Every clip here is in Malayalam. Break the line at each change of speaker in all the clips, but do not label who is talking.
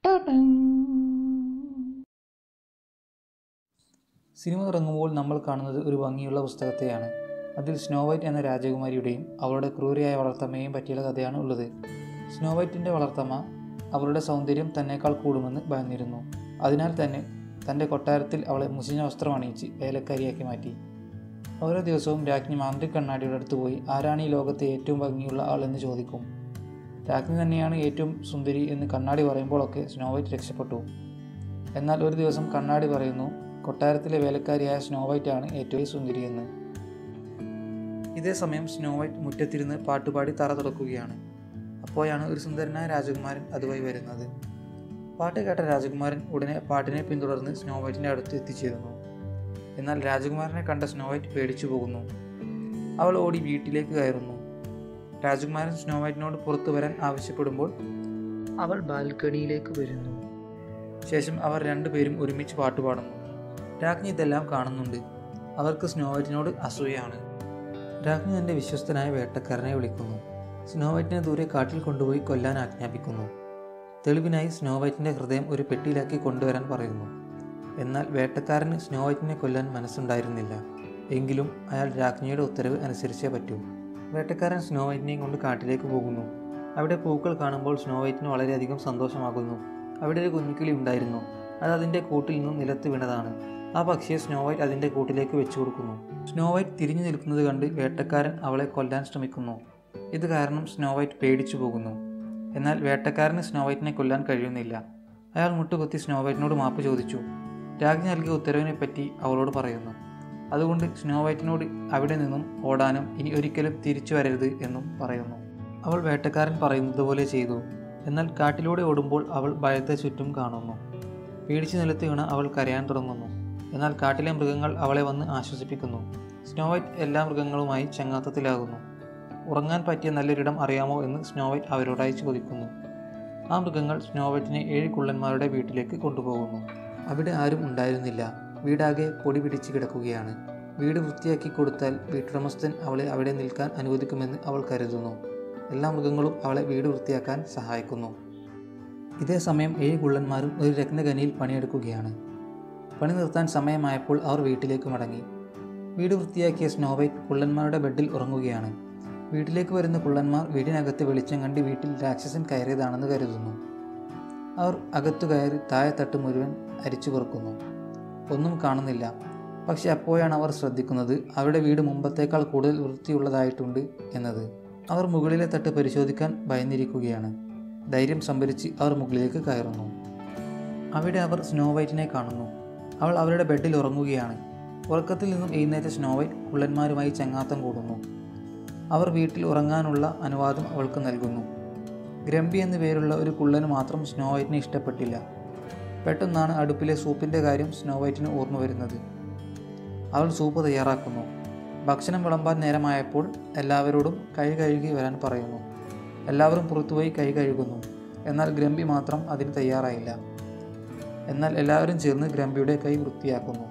സിനിമ തുടങ്ങുമ്പോൾ നമ്മൾ കാണുന്നത് ഒരു ഭംഗിയുള്ള പുസ്തകത്തെയാണ് അതിൽ സ്നോ വൈറ്റ് എന്ന രാജകുമാരിയുടെയും അവളുടെ ക്രൂരയായ വളർത്തമ്മയെയും പറ്റിയുള്ള കഥയാണ് ഉള്ളത് സ്നോ വൈറ്റിൻ്റെ വളർത്തമ്മ അവളുടെ സൗന്ദര്യം തന്നേക്കാൾ കൂടുമെന്ന് ഭയന്നിരുന്നു അതിനാൽ തന്നെ തൻ്റെ കൊട്ടാരത്തിൽ അവളെ മുഷിഞ്ഞ വസ്ത്രം അണിയിച്ച് വേലക്കാരിയാക്കി മാറ്റി ഓരോ ദിവസവും രാജ്ഞി മാന്ത്രിക് കണ്ണാടിയുടെ അടുത്ത് പോയി ആരാണ് ഈ ലോകത്തെ ഏറ്റവും ഭംഗിയുള്ള ആളെന്ന് ചോദിക്കും രാജ്ഞി തന്നെയാണ് ഏറ്റവും സുന്ദരി എന്ന് കണ്ണാടി പറയുമ്പോഴൊക്കെ സ്നോ വൈറ്റ് രക്ഷപ്പെട്ടു എന്നാൽ ഒരു ദിവസം കണ്ണാടി പറയുന്നു കൊട്ടാരത്തിലെ വേലക്കാരിയായ സ്നോ വൈറ്റ് ആണ് ഏറ്റവും സുന്ദരിയെന്ന് ഇതേ സമയം സ്നോ വൈറ്റ് മുറ്റത്തിരുന്ന് പാട്ടുപാടി തറ തുറക്കുകയാണ് അപ്പോഴാണ് ഒരു സുന്ദരനായ രാജകുമാരൻ അതുവഴി വരുന്നത് പാട്ട് കേട്ട രാജകുമാരൻ ഉടനെ പാട്ടിനെ പിന്തുടർന്ന് സ്നോ വൈറ്റിൻ്റെ അടുത്ത് എത്തിച്ചേരുന്നു എന്നാൽ രാജകുമാരനെ കണ്ട സ്നോ വൈറ്റ് പേടിച്ചു പോകുന്നു അവൾ ഓടി വീട്ടിലേക്ക് കയറുന്നു രാജകുമാരൻ സ്നോ വൈറ്റിനോട് പുറത്തു വരാൻ ആവശ്യപ്പെടുമ്പോൾ അവൾ ബാൽക്കണിയിലേക്ക് വരുന്നു ശേഷം അവർ രണ്ടുപേരും ഒരുമിച്ച് പാട്ടുപാടുന്നു രാജ്ഞി ഇതെല്ലാം കാണുന്നുണ്ട് അവർക്ക് സ്നോ വൈറ്റിനോട് അസൂയാണ് രാജ്ഞി തൻ്റെ വിശ്വസ്തനായ വേട്ടക്കാരനെ വിളിക്കുന്നു സ്നോ വൈറ്റിനെ ദൂരെ കാട്ടിൽ കൊണ്ടുപോയി കൊല്ലാൻ ആജ്ഞാപിക്കുന്നു തെളിവിനായി സ്നോ വൈറ്റിൻ്റെ ഹൃദയം ഒരു പെട്ടിയിലാക്കി കൊണ്ടുവരാൻ പറയുന്നു എന്നാൽ വേട്ടക്കാരന് സ്നോ വൈറ്റിനെ കൊല്ലാൻ മനസ്സുണ്ടായിരുന്നില്ല എങ്കിലും അയാൾ രാജ്ഞിയുടെ ഉത്തരവ് അനുസരിച്ചേ പറ്റൂ വേട്ടക്കാരൻ സ്നോ വൈറ്റിനെയും കൊണ്ട് കാട്ടിലേക്ക് പോകുന്നു അവിടെ പൂക്കൾ കാണുമ്പോൾ സ്നോ വൈറ്റിന് വളരെയധികം സന്തോഷമാകുന്നു അവിടെ ഒരു കുഞ്ഞുകിളി ഉണ്ടായിരുന്നു അത് അതിൻ്റെ കൂട്ടിൽ നിന്നും നിലത്ത് വീണതാണ് ആ പക്ഷിയെ സ്നോ വൈറ്റ് അതിൻ്റെ കൂട്ടിലേക്ക് വെച്ചു കൊടുക്കുന്നു സ്നോ വൈറ്റ് തിരിഞ്ഞു നിൽക്കുന്നത് കണ്ട് വേട്ടക്കാരൻ അവളെ കൊല്ലാൻ ശ്രമിക്കുന്നു ഇത് കാരണം സ്നോ വൈറ്റ് പേടിച്ചു പോകുന്നു എന്നാൽ വേട്ടക്കാരന് സ്നോ വൈറ്റിനെ കൊല്ലാൻ കഴിയുന്നില്ല അയാൾ മുട്ടുകുത്തി സ്നോ വൈറ്റിനോട് മാപ്പ് ചോദിച്ചു രാജ്ഞി നൽകിയ ഉത്തരവിനെ പറ്റി അവളോട് പറയുന്നു അതുകൊണ്ട് സ്നോ വൈറ്റിനോട് അവിടെ നിന്നും ഓടാനും ഇനി ഒരിക്കലും തിരിച്ചു വരരുത് എന്നും പറയുന്നു അവൾ വേട്ടക്കാരൻ പറയുന്നത് പോലെ ചെയ്തു എന്നാൽ കാട്ടിലൂടെ ഓടുമ്പോൾ അവൾ ഭയത്തെ ചുറ്റും കാണുന്നു പേടിച്ചു നിലത്ത് വീണ അവൾ കരയാൻ തുടങ്ങുന്നു എന്നാൽ കാട്ടിലെ മൃഗങ്ങൾ അവളെ വന്ന് ആശ്വസിപ്പിക്കുന്നു സ്നോ വൈറ്റ് എല്ലാ മൃഗങ്ങളുമായി ചങ്ങാത്തത്തിലാകുന്നു ഉറങ്ങാൻ പറ്റിയ നല്ലൊരിടം അറിയാമോ എന്ന് സ്നോ വൈറ്റ് അവരോടായി ചോദിക്കുന്നു ആ മൃഗങ്ങൾ സ്നോ വൈറ്റിനെ ഏഴ് കുള്ളന്മാരുടെ വീട്ടിലേക്ക് കൊണ്ടുപോകുന്നു അവിടെ ആരും ഉണ്ടായിരുന്നില്ല വീടാകെ പൊടി പിടിച്ച് കിടക്കുകയാണ് വീട് വൃത്തിയാക്കി കൊടുത്താൽ വീട്ടുടമസ്ഥൻ അവളെ അവിടെ നിൽക്കാൻ അനുവദിക്കുമെന്ന് അവൾ കരുതുന്നു എല്ലാ മൃഗങ്ങളും അവളെ വീട് വൃത്തിയാക്കാൻ സഹായിക്കുന്നു ഇതേ സമയം ഏഴ് കുള്ളന്മാരും ഒരു രത്നഖനിയിൽ പണിയെടുക്കുകയാണ് പണി നിർത്താൻ സമയമായപ്പോൾ അവർ വീട്ടിലേക്ക് മടങ്ങി വീട് വൃത്തിയാക്കിയ സ്നോ വൈറ്റ് കുള്ളന്മാരുടെ ബെഡിൽ ഉറങ്ങുകയാണ് വീട്ടിലേക്ക് വരുന്ന കുള്ളന്മാർ വീടിനകത്ത് വെളിച്ചം കണ്ട് വീട്ടിൽ രാക്ഷസൻ കയറിയതാണെന്ന് കരുതുന്നു അവർ അകത്തു കയറി താഴെത്തട്ട് മുഴുവൻ അരിച്ചു പെറുക്കുന്നു ഒന്നും കാണുന്നില്ല പക്ഷെ അപ്പോഴാണ് അവർ ശ്രദ്ധിക്കുന്നത് അവരുടെ വീട് മുമ്പത്തേക്കാൾ കൂടുതൽ വൃത്തിയുള്ളതായിട്ടുണ്ട് എന്നത് അവർ മുകളിലെ തട്ട് പരിശോധിക്കാൻ ഭയന്നിരിക്കുകയാണ് ധൈര്യം സംഭരിച്ച് അവർ മുകളിലേക്ക് കയറുന്നു അവിടെ അവർ സ്നോ വൈറ്റിനെ കാണുന്നു അവൾ അവരുടെ ബെഡിൽ ഉറങ്ങുകയാണ് ഉറക്കത്തിൽ നിന്നും എഴുന്നേറ്റ സ്നോ വൈറ്റ് കുള്ളന്മാരുമായി ചങ്ങാത്തം കൂടുന്നു അവർ വീട്ടിൽ ഉറങ്ങാനുള്ള അനുവാദം അവൾക്ക് നൽകുന്നു ഗ്രംബി എന്നു പേരുള്ള ഒരു കുള്ളന് മാത്രം സ്നോ വൈറ്റിനെ ഇഷ്ടപ്പെട്ടില്ല പെട്ടെന്നാണ് അടുപ്പിലെ സൂപ്പിൻ്റെ കാര്യം സ്നോ വൈറ്റിന് ഓർമ്മ വരുന്നത് അവൾ സൂപ്പ് തയ്യാറാക്കുന്നു ഭക്ഷണം വിളമ്പാൻ നേരമായപ്പോൾ എല്ലാവരോടും കൈ കഴുകി വരാൻ പറയുന്നു എല്ലാവരും പുറത്തുപോയി കൈ കഴുകുന്നു എന്നാൽ ഗ്രംബി മാത്രം അതിന് തയ്യാറായില്ല എന്നാൽ എല്ലാവരും ചേർന്ന് ഗ്രംബിയുടെ കൈ വൃത്തിയാക്കുന്നു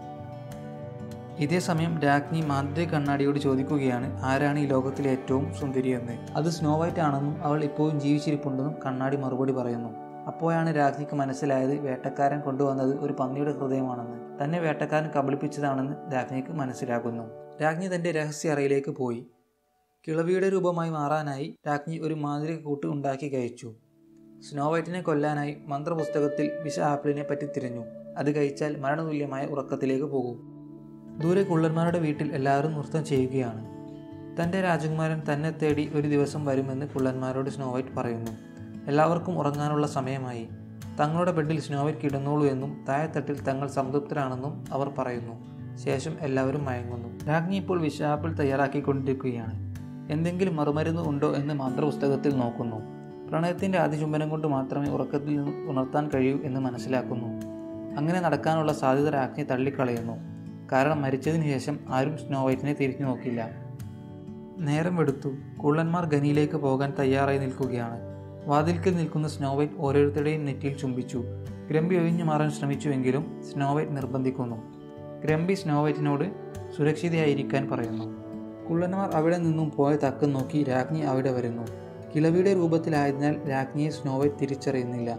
ഇതേ സമയം രാജ്ഞി മാന്ത്രിക കണ്ണാടിയോട് ചോദിക്കുകയാണ് ആരാണ് ഈ ലോകത്തിലെ ഏറ്റവും സുന്ദരിയെന്ന് അത് സ്നോ വൈറ്റ് ആണെന്നും അവൾ ഇപ്പോഴും ജീവിച്ചിരിപ്പുണ്ടെന്നും കണ്ണാടി മറുപടി പറയുന്നു അപ്പോഴാണ് രാജ്ഞിക്ക് മനസ്സിലായത് വേട്ടക്കാരൻ കൊണ്ടുവന്നത് ഒരു പന്നിയുടെ ഹൃദയമാണെന്ന് തന്നെ വേട്ടക്കാരൻ കബളിപ്പിച്ചതാണെന്ന് രാജ്ഞിക്ക് മനസ്സിലാകുന്നു രാജ്ഞി തൻ്റെ രഹസ്യ അറയിലേക്ക് പോയി കിളവിയുടെ രൂപമായി മാറാനായി രാജ്ഞി ഒരു മാന്ത്രിക കൂട്ട് ഉണ്ടാക്കി കഴിച്ചു സ്നോ വൈറ്റിനെ കൊല്ലാനായി മന്ത്രപുസ്തകത്തിൽ വിഷ ആപ്പിളിനെ പറ്റി തിരഞ്ഞു അത് കഴിച്ചാൽ മരണതുല്യമായ ഉറക്കത്തിലേക്ക് പോകും ദൂരെ കുള്ളന്മാരുടെ വീട്ടിൽ എല്ലാവരും നൃത്തം ചെയ്യുകയാണ് തൻ്റെ രാജകുമാരൻ തന്നെ തേടി ഒരു ദിവസം വരുമെന്ന് കുള്ളന്മാരോട് സ്നോ വൈറ്റ് പറയുന്നു എല്ലാവർക്കും ഉറങ്ങാനുള്ള സമയമായി തങ്ങളുടെ ബെഡിൽ സ്നോ വൈറ്റ് കിടന്നോളൂ എന്നും താഴെത്തട്ടിൽ തങ്ങൾ സംതൃപ്തരാണെന്നും അവർ പറയുന്നു ശേഷം എല്ലാവരും മയങ്ങുന്നു രാജ്ഞി ഇപ്പോൾ വിഷാപ്പിൾ തയ്യാറാക്കിക്കൊണ്ടിരിക്കുകയാണ് എന്തെങ്കിലും മറുമരുന്ന് ഉണ്ടോ എന്ന് മന്ത്രപുസ്തകത്തിൽ നോക്കുന്നു പ്രണയത്തിൻ്റെ ആദ്യ ചുംബനം കൊണ്ട് മാത്രമേ ഉറക്കത്തിൽ നിന്ന് ഉണർത്താൻ കഴിയൂ എന്ന് മനസ്സിലാക്കുന്നു അങ്ങനെ നടക്കാനുള്ള സാധ്യത രാജ്ഞി തള്ളിക്കളയുന്നു കാരണം മരിച്ചതിന് ശേഷം ആരും സ്നോ വൈറ്റിനെ തിരിഞ്ഞു നോക്കില്ല നേരം വെടുത്തു കുള്ളന്മാർ ഖനിയിലേക്ക് പോകാൻ തയ്യാറായി നിൽക്കുകയാണ് വാതിൽക്കൽ നിൽക്കുന്ന സ്നോ വൈറ്റ് ഓരോരുത്തരുടെയും നെറ്റിയിൽ ചുംബിച്ചു ഗ്രംബി ഒഴിഞ്ഞു മാറാൻ ശ്രമിച്ചുവെങ്കിലും സ്നോ വൈറ്റ് നിർബന്ധിക്കുന്നു ഗ്രംബി സ്നോ വൈറ്റിനോട് സുരക്ഷിതയായിരിക്കാൻ പറയുന്നു കുള്ളന്മാർ അവിടെ നിന്നും പോയ തക്കം നോക്കി രാജ്ഞി അവിടെ വരുന്നു കിളവിയുടെ രൂപത്തിലായതിനാൽ രാജ്ഞിയെ സ്നോ വൈറ്റ് തിരിച്ചറിയുന്നില്ല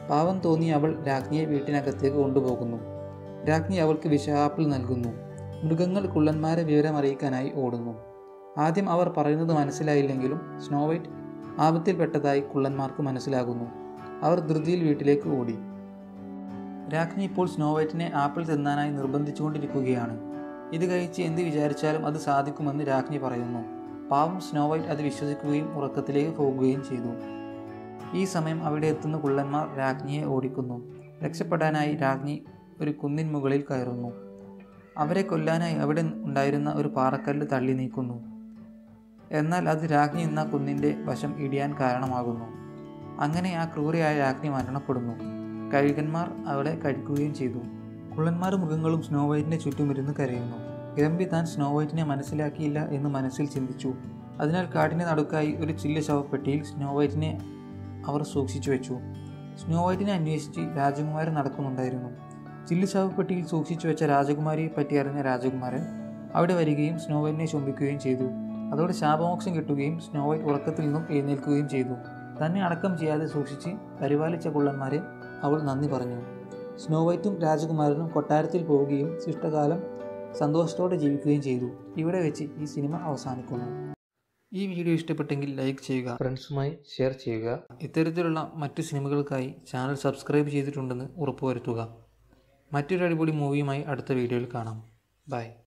പാവം തോന്നി അവൾ രാജ്ഞിയെ വീട്ടിനകത്തേക്ക് കൊണ്ടുപോകുന്നു രാജ്ഞി അവൾക്ക് വിഷാപ്പിൾ നൽകുന്നു മൃഗങ്ങൾ കുള്ളന്മാരെ വിവരമറിയിക്കാനായി ഓടുന്നു ആദ്യം അവർ പറയുന്നത് മനസ്സിലായില്ലെങ്കിലും സ്നോ വൈറ്റ് ആപത്തിൽപ്പെട്ടതായി കുള്ളന്മാർക്ക് മനസ്സിലാകുന്നു അവർ ധൃതിയിൽ വീട്ടിലേക്ക് ഓടി രാജ്ഞി ഇപ്പോൾ സ്നോ വൈറ്റിനെ ആപ്പിൾ തിന്നാനായി നിർബന്ധിച്ചുകൊണ്ടിരിക്കുകയാണ് ഇത് കഴിച്ച് എന്ത് വിചാരിച്ചാലും അത് സാധിക്കുമെന്ന് രാജ്ഞി പറയുന്നു പാവം സ്നോ വൈറ്റ് അത് വിശ്വസിക്കുകയും ഉറക്കത്തിലേക്ക് പോകുകയും ചെയ്തു ഈ സമയം അവിടെ എത്തുന്ന കുള്ളന്മാർ രാജ്ഞിയെ ഓടിക്കുന്നു രക്ഷപ്പെടാനായി രാജ്ഞി ഒരു കുന്നിൻ മുകളിൽ കയറുന്നു അവരെ കൊല്ലാനായി അവിടെ ഉണ്ടായിരുന്ന ഒരു പാറക്കല്ല് തള്ളി നീക്കുന്നു എന്നാൽ അത് രാജ്ഞി എന്ന കുന്നിൻ്റെ വശം ഇടിയാൻ കാരണമാകുന്നു അങ്ങനെ ആ ക്രൂരയായ രാജ്ഞി മരണപ്പെടുന്നു കഴുകന്മാർ അവളെ കഴിക്കുകയും ചെയ്തു കുള്ളന്മാർ മൃഗങ്ങളും സ്നോ വൈറ്റിനെ ചുറ്റുമിരുന്ന് കരയുന്നു ഇരമ്പി താൻ സ്നോ വൈറ്റിനെ മനസ്സിലാക്കിയില്ല എന്ന് മനസ്സിൽ ചിന്തിച്ചു അതിനാൽ കാടിന് നടുക്കായി ഒരു ചില്ല് ശവപ്പെട്ടിയിൽ സ്നോ വൈറ്റിനെ അവർ സൂക്ഷിച്ചു വെച്ചു സ്നോ വൈറ്റിനെ അന്വേഷിച്ച് രാജകുമാരൻ നടക്കുന്നുണ്ടായിരുന്നു ചില്ല് ശവപ്പെട്ടിയിൽ സൂക്ഷിച്ചു വെച്ച രാജകുമാരിയെ പറ്റി അറിഞ്ഞ രാജകുമാരൻ അവിടെ വരികയും സ്നോ വൈറ്റിനെ ചുംബിക്കുകയും ചെയ്തു അതോടെ ശാപമോക്ഷം കിട്ടുകയും സ്നോ വൈറ്റ് ഉറക്കത്തിൽ നിന്നും എഴുന്നേൽക്കുകയും ചെയ്തു തന്നെ അടക്കം ചെയ്യാതെ സൂക്ഷിച്ച് പരിപാലിച്ച കുള്ളന്മാരെ അവൾ നന്ദി പറഞ്ഞു സ്നോ വൈറ്റും രാജകുമാരനും കൊട്ടാരത്തിൽ പോവുകയും ശിഷ്ടകാലം സന്തോഷത്തോടെ ജീവിക്കുകയും ചെയ്തു ഇവിടെ വെച്ച് ഈ സിനിമ അവസാനിക്കുന്നു ഈ വീഡിയോ ഇഷ്ടപ്പെട്ടെങ്കിൽ ലൈക്ക് ചെയ്യുക ഫ്രണ്ട്സുമായി ഷെയർ ചെയ്യുക ഇത്തരത്തിലുള്ള മറ്റു സിനിമകൾക്കായി ചാനൽ സബ്സ്ക്രൈബ് ചെയ്തിട്ടുണ്ടെന്ന് ഉറപ്പുവരുത്തുക മറ്റൊരു അടിപൊളി മൂവിയുമായി അടുത്ത വീഡിയോയിൽ കാണാം ബൈ